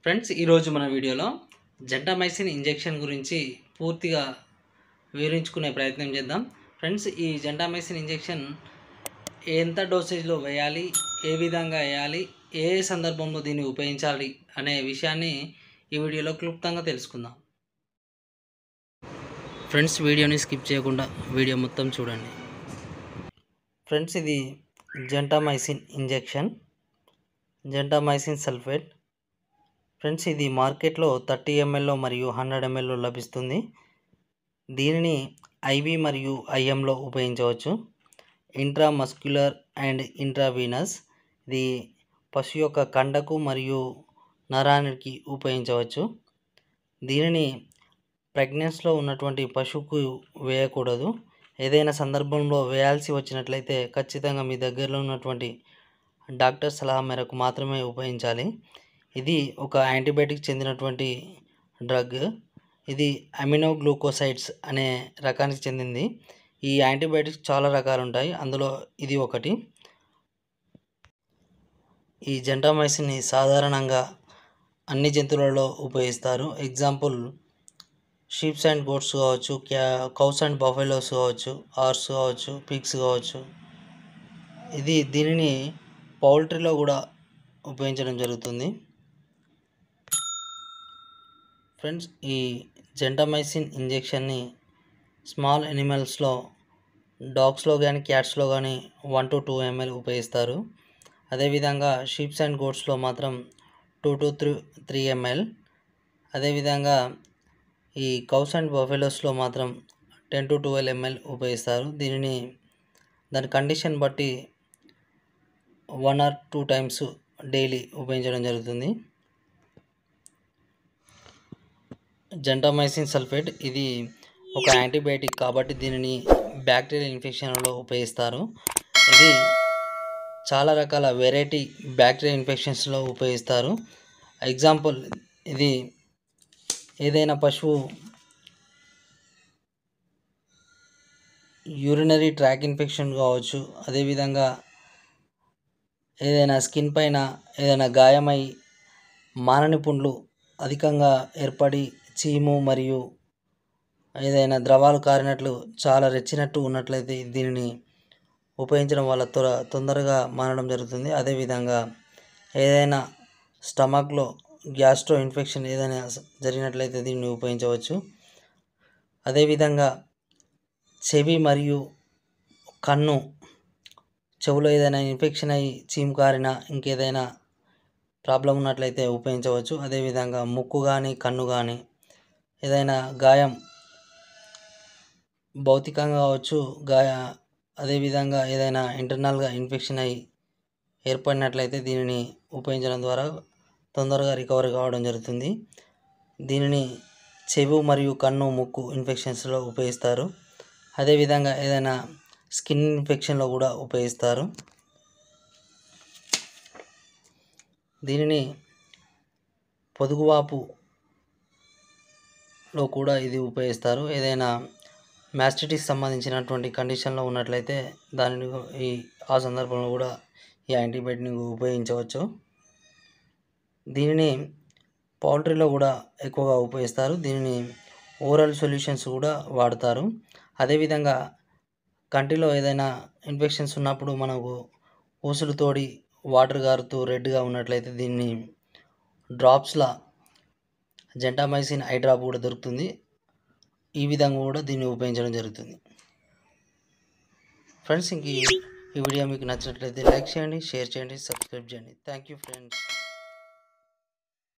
friends ఈరోజు మన వీడియోలో జెంటామైసిన్ ఇంజెక్షన్ గురించి పూర్తిగా వివరించుకునే ప్రయత్నం చేద్దాం ఫ్రెండ్స్ ఈ జెంటామైసిన్ ఇంజెక్షన్ ఎంత డోసేజ్లో వేయాలి ఏ విధంగా వేయాలి ఏ ఏ సందర్భంలో దీన్ని ఉపయోగించాలి అనే విషయాన్ని ఈ వీడియోలో క్లుప్తంగా తెలుసుకుందాం ఫ్రెండ్స్ వీడియోని స్కిప్ చేయకుండా వీడియో మొత్తం చూడండి ఫ్రెండ్స్ ఇది gentamicin injection gentamicin sulphate friends ఇది మార్కెట్లో థర్టీ ఎంఎల్లో మరియు హండ్రెడ్ ఎంఎల్లో లభిస్తుంది దీనిని ఐవి మరియు ఐఎంలో ఉపయోగించవచ్చు ఇంట్రామస్క్యులర్ అండ్ ఇంట్రావీనస్ ఇది పశు యొక్క కండకు మరియు నరానికి ఉపయోగించవచ్చు దీనిని ప్రెగ్నెన్స్లో ఉన్నటువంటి పశువుకు వేయకూడదు ఏదైనా సందర్భంలో వేయాల్సి వచ్చినట్లయితే ఖచ్చితంగా మీ దగ్గరలో ఉన్నటువంటి డాక్టర్ సలహా మేరకు మాత్రమే ఉపయోగించాలి ఇది ఒక యాంటీబయాటిక్ చెందినటువంటి డ్రగ్ ఇది అమినోగ్లూకోసైడ్స్ అనే రకానికి చెందింది ఈ యాంటీబయాటిక్స్ చాలా రకాలు ఉంటాయి అందులో ఇది ఒకటి ఈ జెంటామైసిన్ని సాధారణంగా అన్ని జంతువులలో ఉపయోగిస్తారు ఎగ్జాంపుల్ షీప్స్ అండ్ గోట్స్ కావచ్చు క్యా కౌస్ అండ్ బఫెలోస్ కావచ్చు హార్స్ కావచ్చు పిగ్స్ కావచ్చు ఇది దీనిని పౌల్ట్రీలో కూడా ఉపయోగించడం జరుగుతుంది ఫ్రెండ్స్ ఈ జెంటమైసిన్ ఇంజెక్షన్ని స్మాల్ ఎనిమల్స్లో డాగ్స్లో కానీ క్యాట్స్లో కానీ వన్ టు టూ ఎంఎల్ ఉపయోగిస్తారు అదేవిధంగా షీప్స్ అండ్ గోట్స్లో మాత్రం two to three three ML అదేవిధంగా ఈ కౌస్ అండ్ బఫెలోస్లో మాత్రం టెన్ టు ట్వెల్వ్ ఎంఎల్ ఉపయోగిస్తారు దీనిని దాని కండిషన్ బట్టి one or two times daily ఉపయోగించడం జరుగుతుంది జెంటామైసిన్ సల్ఫేట్ ఇది ఒక యాంటీబయాటిక్ కాబట్టి దీనిని బ్యాక్టీరియల్ ఇన్ఫెక్షన్లో ఉపయోగిస్తారు ఇది చాలా రకాల వెరైటీ బ్యాక్టీరియల్ ఇన్ఫెక్షన్స్లో ఉపయోగిస్తారు ఎగ్జాంపుల్ ఇది ఏదైనా పశువు యూరినరీ ట్రాక్ ఇన్ఫెక్షన్ కావచ్చు అదేవిధంగా ఏదైనా స్కిన్ పైన ఏదైనా గాయమై మానని పుండ్లు అధికంగా ఏర్పడి చీము మరియు ఏదైనా ద్రవాలు కారినట్లు చాలా రెచ్చినట్టు ఉన్నట్లయితే దీనిని ఉపయోగించడం వల్ల త్వర తొందరగా మారడం జరుగుతుంది అదేవిధంగా ఏదైనా స్టమక్లో గ్యాస్ట్రో ఇన్ఫెక్షన్ ఏదైనా జరిగినట్లయితే దీన్ని ఉపయోగించవచ్చు అదేవిధంగా చెవి మరియు కన్ను చెవులో ఏదైనా ఇన్ఫెక్షన్ అయ్యి చీము కారిన ఇంకేదైనా ప్రాబ్లం ఉన్నట్లయితే ఉపయోగించవచ్చు అదేవిధంగా ముక్కు కానీ కన్ను కానీ ఏదైనా గాయం భౌతికంగా కావచ్చు గాయ అదేవిధంగా ఏదైనా ఇంటర్నల్గా ఇన్ఫెక్షన్ అయ్యి ఏర్పడినట్లయితే దీనిని ఉపయోగించడం ద్వారా తొందరగా రికవరీ కావడం జరుగుతుంది దీనిని చెవు మరియు కన్ను ముక్కు ఇన్ఫెక్షన్స్లో ఉపయోగిస్తారు అదేవిధంగా ఏదైనా స్కిన్ ఇన్ఫెక్షన్లో కూడా ఉపయోగిస్తారు దీనిని పొదుగువాపులో కూడా ఇది ఉపయోగిస్తారు ఏదైనా మ్యాస్టిటిస్ సంబంధించినటువంటి కండిషన్లో ఉన్నట్లయితే దానిని ఈ ఆ సందర్భంలో కూడా ఈ యాంటీబయాటిక్ని ఉపయోగించవచ్చు దీనిని పౌల్ట్రీలో కూడా ఎక్కువగా ఉపయోగిస్తారు దీనిని ఓరల్ సొల్యూషన్స్ కూడా వాడతారు అదేవిధంగా కంటిలో ఏదైనా ఇన్ఫెక్షన్స్ ఉన్నప్పుడు మనకు ఊసులు తోడి వాటర్ గారుతూ రెడ్గా ఉన్నట్లయితే దీన్ని డ్రాప్స్లా జెంటామైసిన్ ఐ డ్రాప్ కూడా దొరుకుతుంది ఈ విధంగా కూడా దీన్ని ఉపయోగించడం జరుగుతుంది ఫ్రెండ్స్ ఇంక ఈ ఈ వీడియో మీకు నచ్చినట్లయితే లైక్ చేయండి షేర్ చేయండి సబ్స్క్రైబ్ చేయండి థ్యాంక్ యూ ఫ్రెండ్స్